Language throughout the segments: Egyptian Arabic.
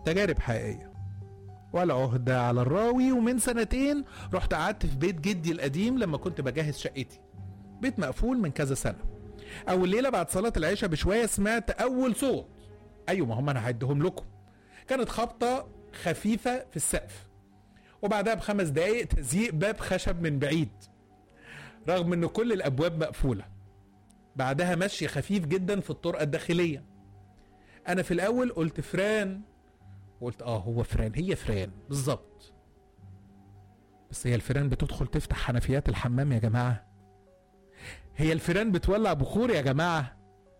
تجارب حقيقيه والعهدة على الراوي ومن سنتين رحت قعدت في بيت جدي القديم لما كنت بجهز شقتي بيت مقفول من كذا سنة أول ليلة بعد صلاة العشاء بشوية سمعت أول صوت أيوة ما هم أنا هعدهم لكم كانت خبطة خفيفة في السقف وبعدها بخمس دقايق تزييق باب خشب من بعيد رغم ان كل الابواب مقفوله بعدها مشي خفيف جدا في الطرقه الداخليه انا في الاول قلت فران وقلت اه هو فران هي فران بالظبط بس هي الفيران بتدخل تفتح حنفيات الحمام يا جماعه هي الفيران بتولع بخور يا جماعه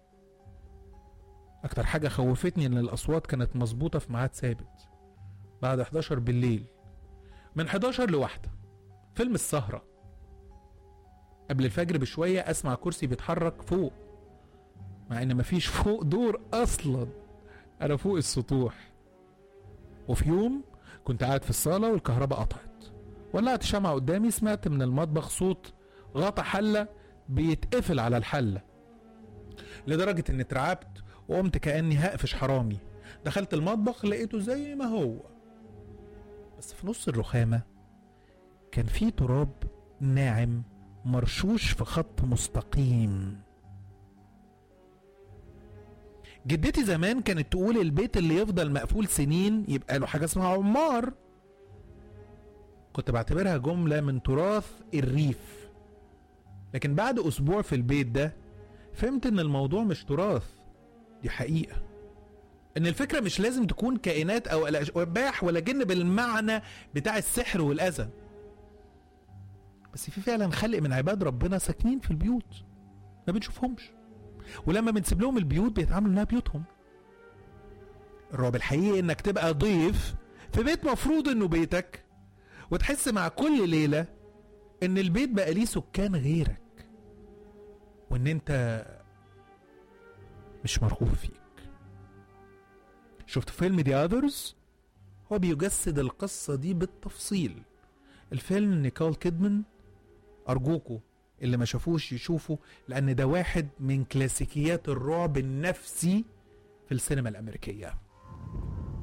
اكتر حاجه خوفتني ان الاصوات كانت مظبوطه في ميعاد ثابت بعد 11 بالليل من 11 لواحدة فيلم السهرة قبل الفجر بشوية أسمع كرسي بيتحرك فوق مع إن مفيش فوق دور أصلا أنا فوق السطوح وفي يوم كنت قاعد في الصالة والكهرباء قطعت ولعت شمعة قدامي سمعت من المطبخ صوت غطا حلة بيتقفل على الحلة لدرجة إني اترعبت وقمت كأني هقفش حرامي دخلت المطبخ لقيته زي ما هو بس في نص الرخامة كان في تراب ناعم مرشوش في خط مستقيم جدتي زمان كانت تقول البيت اللي يفضل مقفول سنين يبقى له حاجة اسمها عمار كنت بعتبرها جملة من تراث الريف لكن بعد أسبوع في البيت ده فهمت إن الموضوع مش تراث دي حقيقة ان الفكره مش لازم تكون كائنات او اشباح ولا جن بالمعنى بتاع السحر والاذى بس في فعلا خلق من عباد ربنا ساكنين في البيوت ما بنشوفهمش ولما بنسيب لهم البيوت بيتعاملوا انها بيوتهم الرعب الحقيقي انك تبقى ضيف في بيت مفروض انه بيتك وتحس مع كل ليله ان البيت بقى ليه سكان غيرك وان انت مش مرغوب فيك شفت فيلم ذا اذرز هو بيجسد القصة دي بالتفصيل الفيلم نيكول كيدمان أرجوكوا اللي ما شافوش يشوفوا لأن ده واحد من كلاسيكيات الرعب النفسي في السينما الأمريكية